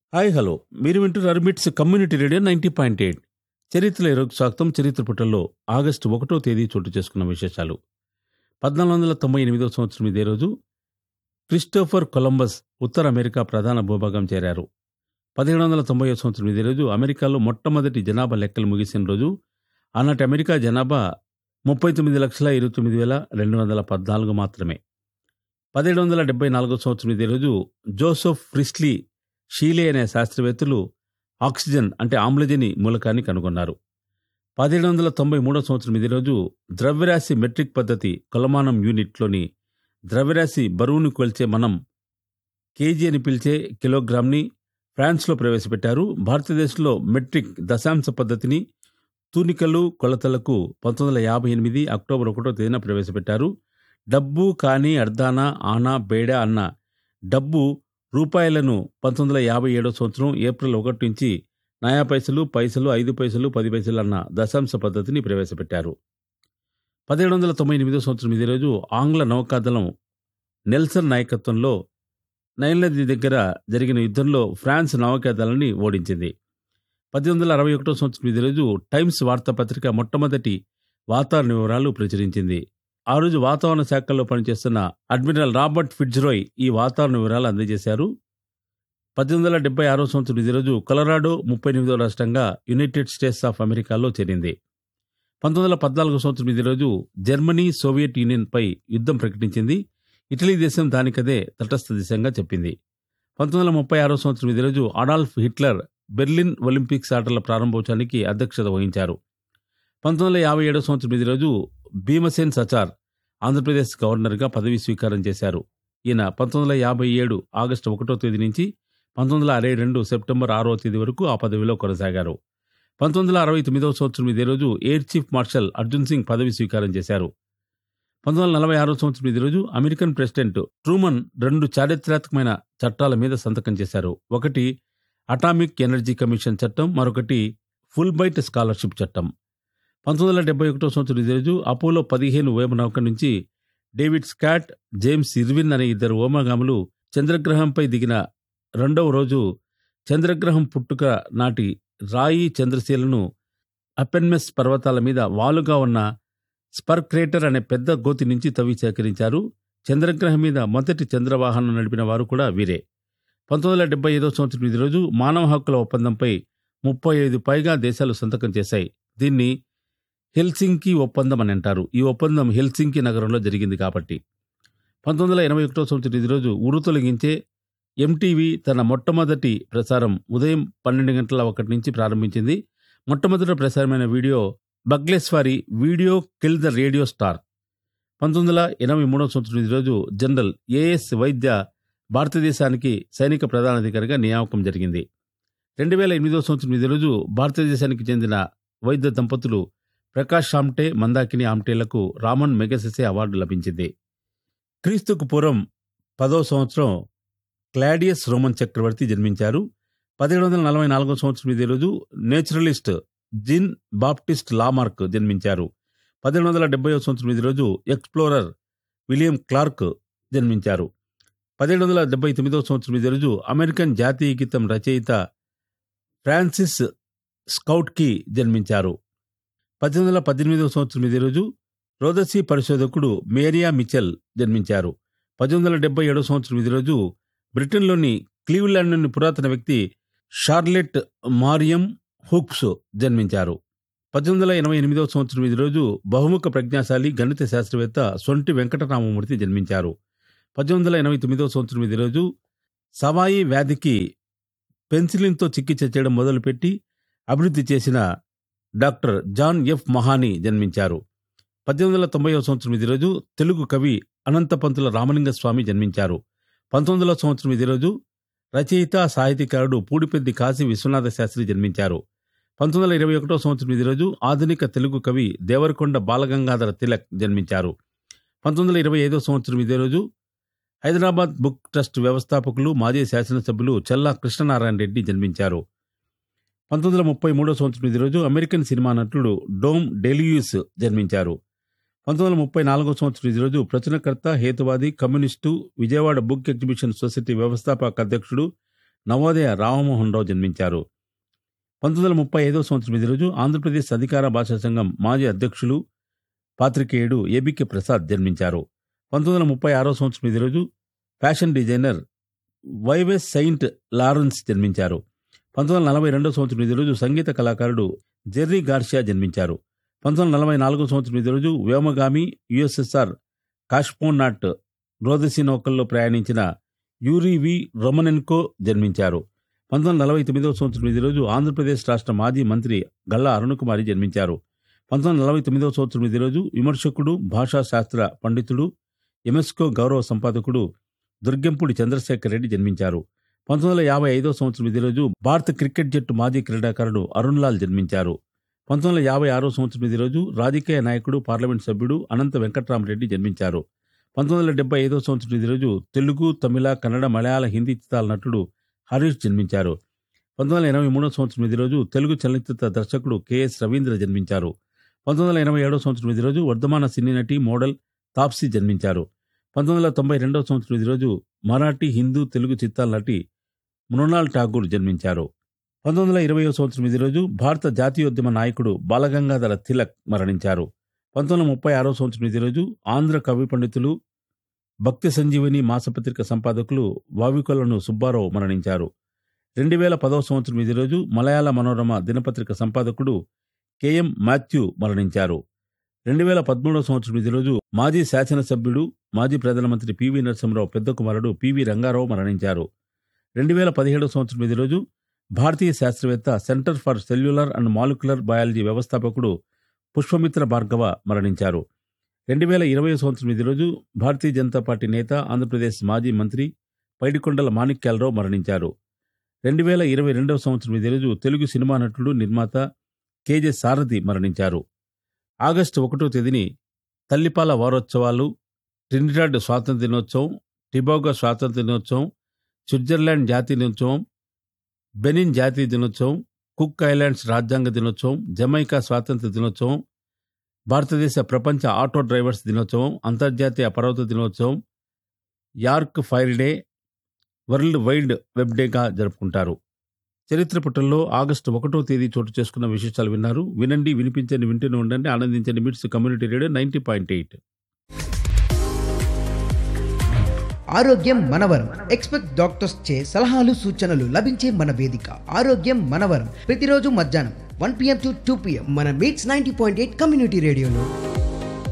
hi hello మీరు వింటున్నారు MITS community radio ninety point eight చరిత్ర ఈరోజు స్వాగతం చరిత్ర పుటల్లో ఆగస్టు ఒకటో తేదీ చోటు చేసుకున్న విశేషాలు పద్నాలుగు వందల తొంభై ఎనిమిదవ సంవత్సరం ఇదే రోజు క్రిస్టోఫర్ కొలంబస్ ఉత్తర అమెరికా ప్రధాన భూభాగం చేరారు పదిహేడు వందల తొంభై సంవత్సరం ఇదే రోజు అమెరికాలో మొట్టమొదటి జనాభా లెక్కలు ముగిసిన రోజు ఆనాటి అమెరికా జనాభా ముప్పై తొమ్మిది లక్షల ఇరవై తొమ్మిది వేల రెండు వందల పద్నాలుగు మాత్రమే పదిహేడు వందల డెబ్బై నాలుగో సంవత్సరం ఇదే రోజు జోసెఫ్ ఫ్రిస్లీ షీలే అనే శాస్త్రవేత్తలు ఆక్సిజన్ అంటే ఆమ్లజని మూలకాన్ని కనుగొన్నారు పదిహేడు వందల తొంభై మూడో సంవత్సరం ఇదే రోజు ద్రవ్యరాశి మెట్రిక్ పద్ధతి కొలమానం యూనిట్లోని ద్రవ్యరాశి బరువును కొల్చే మనం కేజీ అని పిలిచే కిలోగ్రామ్ని ఫ్రాన్స్లో ప్రవేశపెట్టారు భారతదేశంలో మెట్రిక్ దశాంశ పద్ధతిని తూనికలు కొలతలకు పంతొమ్మిది వందల యాభై ఎనిమిది అక్టోబర్ ఒకటో తేదీన ప్రవేశపెట్టారు డబ్బు కానీ అర్ధానా ఆనా బేడా అన్న డబ్బు రూపాయలను పంతొమ్మిది వందల యాభై ఏడో సంవత్సరం ఏప్రిల్ ఒకటి నుంచి నయా పైసలు పైసలు ఐదు పైసలు పది పైసలు అన్న దశాంశ పద్ధతిని ప్రవేశపెట్టారు పదిహేడు వందల తొంభై ఎనిమిదో సంవత్సరం ఇదే రోజు ఆంగ్ల నౌకాదళం నెల్సన్ నాయకత్వంలో నైల్ నది దగ్గర జరిగిన యుద్ధంలో ఫ్రాన్స్ నౌకాదళాన్ని ఓడించింది పద్దెనిమిది వందల అరవై ఒకటో సంవత్సరం ఇదే రోజు టైమ్స్ వార్తాపత్రిక మొట్టమొదటి వాతావరణ వివరాలు ప్రచురించింది ఆ రోజు వాతావరణ శాఖల్లో పనిచేస్తున్న అడ్మిరల్ రాబర్ట్ ఫిట్జ్రోయ్ ఈ వాతావరణ వివరాలు అందజేశారు పద్దెనిమిది వందల డెబ్బై ఆరో సంవత్సరం ఇదే రోజు కొలరాడో ముప్పై ఎనిమిదో రాష్ట్రంగా యునైటెడ్ స్టేట్స్ ఆఫ్ అమెరికాలో చేరింది పంతొమ్మిది వందల పద్నాలుగో సంవత్సరం ఇదే రోజు జర్మనీ సోవియట్ యూనియన్పై యుద్ధం ప్రకటించింది ఇటలీ దేశం దానికదే తటస్థ దేశంగా చెప్పింది పంతొమ్మిది వందల ముప్పై ఆరో సంవత్సరం ఇదే రోజు అడాల్ఫ్ హిట్లర్ బెర్లిన్ ఒలింపిక్స్ ఆటల ప్రారంభోత్సవానికి అధ్యక్షత వహించారు పంతొమ్మిది వందల యాభై ఏడో సంవత్సరం ఇదే రోజు భీమసేన్ సచార్ ఆంధ్రప్రదేశ్ గవర్నర్గా పదవీ స్వీకారం చేశారు ఈయన పంతొమ్మిది వందల యాభై ఏడు ఆగస్టు ఒకటో తేదీ నుంచి పంతొమ్మిది వందల అరవై రెండు సెప్టెంబర్ ఆరో తేదీ వరకు ఆ పదవిలో కొనసాగారు పంతొమ్మిది వందల అరవై తొమ్మిదవ సంవత్సరం ఇదే రోజు air chief marshal Arjan Singh పదవి స్వీకారం చేశారు పంతొమ్మిది వందల నలభై ఆరో సంవత్సరం ఇదే రోజు అమెరికన్ ప్రెసిడెంట్ ట్రూమన్ రెండు చారిత్రాత్మకమైన చట్టాల మీద సంతకం చేశారు ఒకటి అటామిక్ ఎనర్జీ కమిషన్ చట్టం మరొకటి ఫుల్ బైట్ స్కాలర్షిప్ చట్టం పంతొమ్మిది వందల డెబ్బై ఒకటో సంవత్సరం ఇదే రోజు అపోలో పదిహేను వ్యోమనౌక నుంచి డేవిడ్ స్కాట్ జేమ్స్ ఇర్విన్ అనే ఇద్దరు వ్యోమగాములు చంద్రగ్రహంపై దిగిన రెండవ రోజు చంద్రగ్రహం పుట్టుక నాటి రాయి చంద్రశీలను అపెన్మెస్ పర్వతాల మీద వాలుగా ఉన్న స్పర్ క్రేటర్ అనే పెద్ద గోతి నుంచి తవ్వి సేకరించారు చంద్రగ్రహం మీద మొదటి చంద్రవాహనం నడిపిన వారు కూడా వీరే పంతొమ్మిది వందల డెబ్బై ఐదో సంవత్సరం ఇది రోజు మానవ హక్కుల ఒప్పందంపై ముప్పై ఐదు పైగా దేశాలు సంతకం చేశాయి దీన్ని హెల్సింకి ఒప్పందం అని అంటారు ఈ ఒప్పందం హెల్సింకి నగరంలో జరిగింది కాబట్టి పంతొమ్మిది వందల ఎనభై ఒకటో సంవత్సరం ఇది రోజు ఉరు తొలగించే ఎంటీవీ తన మొట్టమొదటి ప్రసారం ఉదయం పన్నెండు గంటల ఒకటి నుంచి ప్రారంభించింది మొట్టమొదటి ప్రసారమైన వీడియో బగ్లేస్వారి video kill the radio star పంతొమ్మిది వందల ఎనభై మూడో సంవత్సరం ఈ రోజు జనరల్ ఏఎస్ వైద్య భారతదేశానికి సైనిక ప్రధానాధికారిగా నియామకం జరిగింది రెండు వేల ఎనిమిదో సంవత్సరం ఇదే రోజు భారతదేశానికి చెందిన వైద్య దంపతులు ప్రకాష్ ఆమ్టే మందాకిని ఆమ్టేలకు రామన్ మెగసెసే అవార్డు లభించింది క్రీస్తుకు పూర్వం పదో సంవత్సరం క్లాడియస్ రోమన్ చక్రవర్తి జన్మించారు పదిహేడు వందల నలభై నాలుగో సంవత్సరం ఇదే రోజు నేచురలిస్ట్ జిన్ బాప్టిస్ట్ లామార్క్ జన్మించారు పదిహేడు వందల డెబ్బై సంవత్సరం ఇదే రోజు ఎక్స్ప్లోరర్ విలియం క్లార్క్ జన్మించారు పదిహేడు వందల డెబ్బై తొమ్మిదవ సంవత్సరం ఇదే రోజు అమెరికన్ జాతీయ గీతం రచయిత ఫ్రాన్సిస్ స్కౌట్కి జన్మించారు పద్దెనిమిది వందల పద్దెనిమిదవ సంవత్సరం ఇదే రోజు రోదసీ పరిశోధకుడు మేరియా మిచెల్ జన్మించారు పద్దెనిమిది వందల డెబ్బై ఏడవ సంవత్సరం ఇదే రోజు బ్రిటన్లోని క్లీవ్లాండ్లోని పురాతన వ్యక్తి షార్లెట్ మారియం హుక్స్ జన్మించారు పద్దెనిమిది వందల ఎనభై ఎనిమిదవ సంవత్సరం ఇదే రోజు బహుముఖ ప్రజ్ఞాశాలి గణిత శాస్త్రవేత్త సొంటి వెంకటరామమూర్తి జన్మించారు పద్దెనిమిది వందల ఎనభై తొమ్మిదవ సంవత్సరం ఇదే రోజు సవాయి వ్యాధికి పెన్సిలిన్తో చికిత్స చేయడం మొదలుపెట్టి అభివృద్ధి చేసిన డాక్టర్ జాన్ ఎఫ్ మహాని జన్మించారు పద్దెనిమిది వందల తొంభైవ సంవత్సరం ఇదే రోజు తెలుగు కవి అనంతపంతుల రామలింగ స్వామి జన్మించారు పంతొమ్మిది వందల సంవత్సరం ఇదే రోజు రచయిత సాహితీకారుడు పూడిపెద్ది కాశీ విశ్వనాథ శాస్త్రి జన్మించారు పంతొమ్మిది వందల ఇరవై ఒకటో సంవత్సరం ఇదే రోజు ఆధునిక తెలుగు కవి దేవరకొండ బాలగంగాధర తిలక్ జన్మించారు పంతొమ్మిది వందల ఇరవై ఐదో సంవత్సరం ఇదే రోజు హైదరాబాద్ బుక్ ట్రస్ట్ వ్యవస్థాపకులు మాజీ శాసనసభ్యులు చల్లా కృష్ణనారాయణ రెడ్డి జన్మించారు పంతొమ్మిది వందల ముప్పై మూడో సంవత్సరం ఇదే రోజు అమెరికన్ సినిమా నటుడు డోమ్ డెలియూస్ జన్మించారు పంతొమ్మిది వందల ముప్పై నాలుగో సంవత్సరం ఈ రోజు ప్రచురణకర్త హేతువాది communist Vijayawada book exhibition society వ్యవస్థాపక అధ్యక్షుడు నవోదయ రామమోహన్ రావు జన్మించారు పంతొమ్మిది వందల ముప్పై ఐదవ సంవత్సరం ఇదే రోజు ఆంధ్రప్రదేశ్ అధికార భాషా సంఘం మాజీ అధ్యక్షులు పాత్రికేయుడు ఏబికే ప్రసాద్ జన్మించారు పంతొమ్మిది వందల ముప్పై ఆరో సంవత్సరం ఇదే రోజు fashion designer Yves Saint Laurent జన్మించారు పంతొమ్మిది వందల నలభై రెండో సంవత్సరం ఇదే రోజు సంగీత కళాకారుడు జెర్రీ గార్షియా జన్మించారు పంతొమ్మిది వందల నలభై నాలుగో సంవత్సరం ఇదే రోజు వ్యోమగామి యుఎస్ఎస్ఆర్ కాష్పోనాట్ రోదసినోకల్లో ప్రయాణించిన యూరి వి రొమనెన్కో జన్మించారు పంతొమ్మిది వందల నలభై తొమ్మిదవ సంవత్సరం ఇదే రోజు ఆంధ్రప్రదేశ్ రాష్ట్ర మాజీ మంత్రి గల్లా అరుణకుమారి జన్మించారు పంతొమ్మిది వందల నలభై తొమ్మిదవ సంవత్సరం ఇదే రోజు విమర్శకుడు భాషా శాస్త్ర పండితుడు యునెస్కో గౌరవ సంపాదకుడు దుర్గంపూడి చంద్రశేఖర్ రెడ్డి జన్మించారు పంతొమ్మిది వందల యాభై ఐదవ సంవత్సరం ఇదే రోజు భారత క్రికెట్ జట్టు మాజీ క్రీడాకారుడు అరుణ్ లాల్ జన్మించారు పంతొమ్మిది వందల యాభై ఆరో సంవత్సరం ఇదే రోజు రాజకీయ నాయకుడు పార్లమెంట్ సభ్యుడు అనంత వెంకట్రామరెడ్డి జన్మించారు పంతొమ్మిది వందల డెబ్బై ఐదో సంవత్సరం ఇదే రోజు తెలుగు తమిళ కన్నడ మలయాళ హిందీ చిత్రాల నటుడు హరీష్ జన్మించారు పంతొమ్మిది వందల ఎనభై మూడో సంవత్సరం ఇదే రోజు తెలుగు చలనచిత్ర దర్శకుడు కెఎస్ రవీంద్ర జన్మించారు పంతొమ్మిది వందల ఎనభై ఏడో సంవత్సరం ఇదే రోజు వర్ధమాన సినీ నటి మోడల్ తాప్సీ జన్మించారు పంతొమ్మిది వందల తొంభై రెండవ సంవత్సరం ఇదే రోజు మరాఠీ హిందూ తెలుగు చిత్రాల నటి మృణాల్ ఠాగూర్ జన్మించారు పంతొమ్మిది వందల ఇరవయో సంవత్సరం ఇదే రోజు భారత జాతీయోద్యమ నాయకుడు బాలగంగాధర తిలక్ మరణించారు పంతొమ్మిది వందల ముప్పై ఆరో సంవత్సరం ఇదే రోజు ఆంధ్ర కవి పండితులు భక్తి సంజీవని మాసపత్రిక సంపాదకులు వావికొలను సుబ్బారావు మరణించారు రెండు వేల పదవ సంవత్సరం ఇదే రోజు మలయాళ మనోరమ దినపత్రిక సంపాదకుడు కెఎం మాథ్యూ మరణించారు రెండు వేల పదమూడవ సంవత్సరం ఇదే రోజు మాజీ శాసనసభ్యుడు మాజీ ప్రధానమంత్రి పివి నరసింహరావు పెద్ద కుమారుడు పివి రంగారావు మరణించారు రెండు వేల పదిహేడవ సంవత్సరం ఇదే రోజు భారతీయ శాస్త్రవేత్త centre for cellular and molecular biology వ్యవస్థాపకుడు పుష్పమిత్ర భార్గవ మరణించారు రెండు వేల ఇరవై సంవత్సరం ఇదే రోజు భారతీయ జనతా పార్టీ నేత ఆంధ్రప్రదేశ్ మాజీ మంత్రి పైడికొండల మాణిక్యాలరావు మరణించారు రెండు వేల ఇరవై రెండవ సంవత్సరం ఇదే రోజు తెలుగు సినిమా నటుడు నిర్మాత కేజే సారథి మరణించారు ఆగస్టు ఒకటో తేదీని తల్లిపాల వారోత్సవాలు ట్రినిడాడ్ స్వాతంత్ర దినోత్సవం టిబాగో స్వాతంత్ర దినోత్సవం స్విట్జర్లాండ్ జాతీయ దినోత్సవం బెనిన్ జాతీయ దినోత్సవం కుక్ ఐలాండ్స్ రాజ్యాంగ దినోత్సవం జమైకా స్వాతంత్ర దినోత్సవం భారతదేశ ప్రపంచ ఆటో డ్రైవర్స్ దినోత్సవం అంతర్జాతీయ పర్వత దినోత్సవం యార్క్ fire day world wild web డేగా జరుపుకుంటారు చరిత్ర పుటల్లో ఆగస్టు ఒకటో తేదీ చోటు చేసుకున్న విశేషాలు విన్నారు వినండి వినిపించండి వింటూనే ఉండండి ఆనందించండి MITS community radio ninety point eight ఆరోగ్యం మనవరం ఎక్స్పెక్ట్ డాక్టర్స్ చే సలహాలు సూచనలు లభించే మన వేదిక ఆరోగ్యం మనవరం ప్రతిరోజు మధ్యాహ్నం one PM to two PM మన MITS ninety point eight community రేడియోలో